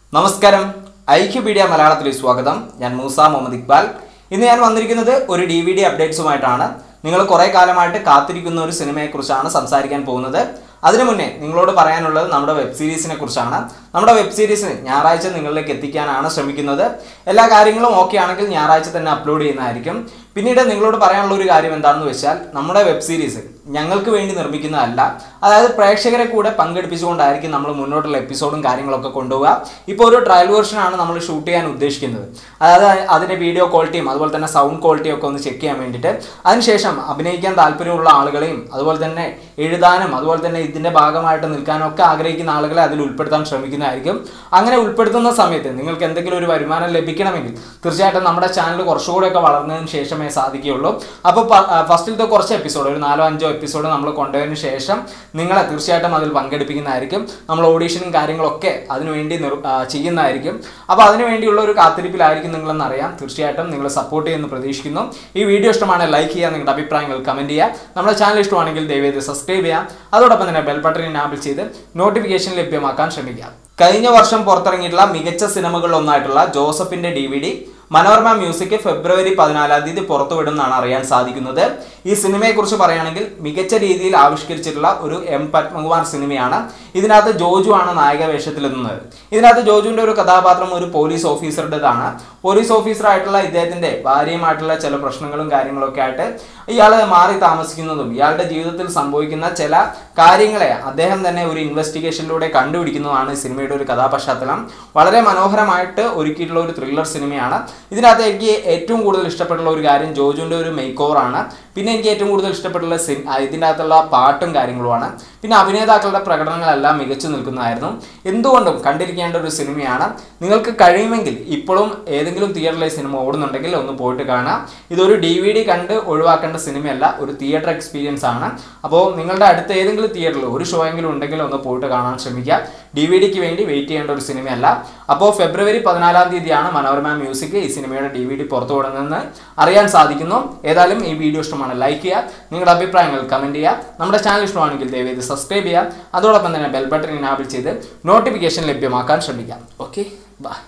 നമസ്കാരം ഐക്യപീഡിയ മലയാളത്തിലേക്ക് സ്വാഗതം ഞാൻ മൂസ മുഹമ്മദ് ഇക്ബാൽ ഇന്ന് ഞാൻ വന്നിരിക്കുന്നത് ഒരു ഡി വി ഡി അപ്ഡേറ്റ്സുമായിട്ടാണ് നിങ്ങൾ കുറേ കാലമായിട്ട് കാത്തിരിക്കുന്ന ഒരു സിനിമയെക്കുറിച്ചാണ് സംസാരിക്കാൻ പോകുന്നത് അതിനു മുന്നേ നിങ്ങളോട് പറയാനുള്ളത് നമ്മുടെ വെബ് സീരീസിനെ കുറിച്ചാണ് നമ്മുടെ വെബ് സീരീസ് ഞായറാഴ്ച നിങ്ങളിലേക്ക് എത്തിക്കാനാണ് ശ്രമിക്കുന്നത് എല്ലാ കാര്യങ്ങളും ഓക്കെ ആണെങ്കിൽ ഞായറാഴ്ച തന്നെ അപ്ലോഡ് ചെയ്യുന്നതായിരിക്കും പിന്നീട് നിങ്ങളോട് പറയാനുള്ള ഒരു കാര്യം എന്താണെന്ന് വെച്ചാൽ നമ്മുടെ വെബ് സീരീസ് ഞങ്ങൾക്ക് വേണ്ടി നിർമ്മിക്കുന്നതല്ല അതായത് പ്രേക്ഷകരെ കൂടെ പങ്കെടുപ്പിച്ചുകൊണ്ടായിരിക്കും നമ്മൾ മുന്നോട്ടുള്ള എപ്പിസോഡും കാര്യങ്ങളൊക്കെ കൊണ്ടുപോവുക ഇപ്പോൾ ഒരു ട്രയൽ വേർഷനാണ് നമ്മൾ ഷൂട്ട് ചെയ്യാൻ ഉദ്ദേശിക്കുന്നത് അതായത് അതിൻ്റെ വീഡിയോ ക്വാളിറ്റിയും അതുപോലെ തന്നെ സൗണ്ട് ക്വാളിറ്റിയും ഒക്കെ ഒന്ന് ചെക്ക് ചെയ്യാൻ വേണ്ടിയിട്ട് അതിനുശേഷം അഭിനയിക്കാൻ താല്പര്യമുള്ള ആളുകളെയും അതുപോലെ തന്നെ എഴുതാനും അതുപോലെ തന്നെ ഇതിൻ്റെ ഭാഗമായിട്ട് നിൽക്കാനും ഒക്കെ ആഗ്രഹിക്കുന്ന ആളുകളെ അതിൽ ഉൾപ്പെടുത്താൻ ശ്രമിക്കുന്നതായിരിക്കും അങ്ങനെ ഉൾപ്പെടുത്തുന്ന സമയത്ത് നിങ്ങൾക്ക് എന്തെങ്കിലും ഒരു വരുമാനം ലഭിക്കണമെങ്കിൽ തീർച്ചയായിട്ടും നമ്മുടെ ചാനൽ കുറച്ചുകൂടെയൊക്കെ വളർന്നതിന് ശേഷമേ സാധിക്കുകയുള്ളൂ അപ്പോൾ ഫസ്റ്റിലത്തെ കുറച്ച് എപ്പിസോഡ് ഒരു നാലോ അഞ്ചോ എപ്പിസോഡ് നമ്മൾ കൊണ്ടുപോയതിന് ശേഷം നിങ്ങളെ തീർച്ചയായിട്ടും അതിൽ പങ്കെടുപ്പിക്കുന്നതായിരിക്കും നമ്മൾ ഓഡീഷനും കാര്യങ്ങളൊക്കെ അതിനുവേണ്ടി നിർ ആ, ചെയ്യുന്നതായിരിക്കും അപ്പോൾ അതിനു വേണ്ടിയുള്ള ഒരു കാത്തിരിപ്പിലായിരിക്കും നിങ്ങളെന്ന് അറിയാം തീർച്ചയായിട്ടും നിങ്ങൾ സപ്പോർട്ട് ചെയ്യുമെന്ന് പ്രതീക്ഷിക്കുന്നു ഈ വീഡിയോ ഇഷ്ടമാണ് ലൈക്ക് ചെയ്യുക നിങ്ങളുടെ അഭിപ്രായങ്ങൾ കമൻറ്റ് ചെയ്യുക നമ്മുടെ ചാനൽ ഇഷ്ടമാണെങ്കിൽ ദയവേത് സബ്സ്ക്രൈബ് ചെയ്യാം അതോടൊപ്പം തന്നെ ബെൽ ബട്ടൺ ഇനാബിൾ ചെയ്ത് നോട്ടിഫിക്കേഷൻ ലഭ്യമാക്കാൻ ശ്രമിക്കുക കഴിഞ്ഞ വർഷം പുറത്തിറങ്ങിയിട്ടുള്ള മികച്ച സിനിമകളിൽ ഒന്നായിട്ടുള്ള ജോസഫിന്റെ D V D Manorama music February പതിനാലാം തീയതി പുറത്തുവിടുമെന്നാണ് അറിയാൻ സാധിക്കുന്നത് ഈ സിനിമയെക്കുറിച്ച് പറയുകയാണെങ്കിൽ മികച്ച രീതിയിൽ ആവിഷ്കരിച്ചിട്ടുള്ള ഒരു എം പത്മകുമാർ സിനിമയാണ് ഇതിനകത്ത് ജോജു ആണ് നായക വേഷത്തിലെത്തുന്നത് ഇതിനകത്ത് ജോജുവിന്റെ ഒരു കഥാപാത്രം ഒരു പോലീസ് ഓഫീസറുടേതാണ് പോലീസ് ഓഫീസറായിട്ടുള്ള ഇദ്ദേഹത്തിന്റെ ഭാര്യയുമായിട്ടുള്ള ചില പ്രശ്നങ്ങളും കാര്യങ്ങളൊക്കെ ആയിട്ട് ഇയാൾ മാറി താമസിക്കുന്നതും ഇയാളുടെ ജീവിതത്തിൽ സംഭവിക്കുന്ന ചില കാര്യങ്ങളെ അദ്ദേഹം തന്നെ ഒരു ഇൻവെസ്റ്റിഗേഷനിലൂടെ കണ്ടുപിടിക്കുന്നതാണ് ഈ സിനിമയുടെ ഒരു കഥാപശ്ചാത്തലം വളരെ മനോഹരമായിട്ട് ഒരുക്കിയിട്ടുള്ള ഒരു ത്രില്ലർ സിനിമയാണ് ഇതിനകത്ത് എനിക്ക് ഏറ്റവും കൂടുതൽ ഇഷ്ടപ്പെട്ടുള്ള ഒരു കാര്യം ജോജുവിൻ്റെ ഒരു മേക്ക് ഓവറാണ് പിന്നെ എനിക്ക് ഏറ്റവും കൂടുതൽ ഇഷ്ടപ്പെട്ടുള്ള സിൻ ആ, ഇതിൻ്റെ അകത്തുള്ള പാട്ടും കാര്യങ്ങളുമാണ് പിന്നെ അഭിനേതാക്കളുടെ പ്രകടനങ്ങളെല്ലാം മികച്ചു നിൽക്കുന്നതായിരുന്നു എന്തുകൊണ്ടും കണ്ടിരിക്കേണ്ട ഒരു സിനിമയാണ് നിങ്ങൾക്ക് കഴിയുമെങ്കിൽ ഇപ്പോഴും ഏതെങ്കിലും തിയേറ്ററിൽ ഈ സിനിമ ഓടുന്നുണ്ടെങ്കിൽ ഒന്ന് പോയിട്ട് കാണാം ഇതൊരു ഡി വി ഡി കണ്ട് ഒഴിവാക്കേണ്ട സിനിമയല്ല ഒരു തിയേറ്റർ എക്സ്പീരിയൻസ് ആണ് അപ്പോൾ നിങ്ങളുടെ അടുത്ത ഏതെങ്കിലും തിയേറ്ററിൽ ഒരു ഷോ എങ്കിലും ഉണ്ടെങ്കിൽ ഒന്ന് പോയിട്ട് കാണാൻ ശ്രമിക്കുക ഡി വി ഡിക്ക് വേണ്ടി വെയിറ്റ് ചെയ്യേണ്ട ഒരു സിനിമയല്ല അപ്പോൾ ഫെബ്രുവരി പതിനാലാം തീയതിയാണ് മനോരമ മ്യൂസിക് ഈ സിനിമയുടെ ഡി വി ഡി പുറത്തു വിടുന്നതെന്ന് അറിയാൻ സാധിക്കുന്നു ഏതായാലും ഈ വീഡിയോ ഇഷ്ടമാണ് ലൈക്ക് ചെയ്യുക നിങ്ങളുടെ അഭിപ്രായങ്ങൾ കമൻറ്റ് ചെയ്യുക നമ്മുടെ ചാനൽ ഇഷ്ടമാണെങ്കിൽ ദയവേത് സബ്സ്ക്രൈബ് ചെയ്യുക അതോടൊപ്പം തന്നെ ബെൽ ബട്ടൺ ഇനാബിൾ ചെയ്ത് നോട്ടിഫിക്കേഷൻ ലഭ്യമാക്കാൻ ശ്രമിക്കാം ഓക്കെ ബൈ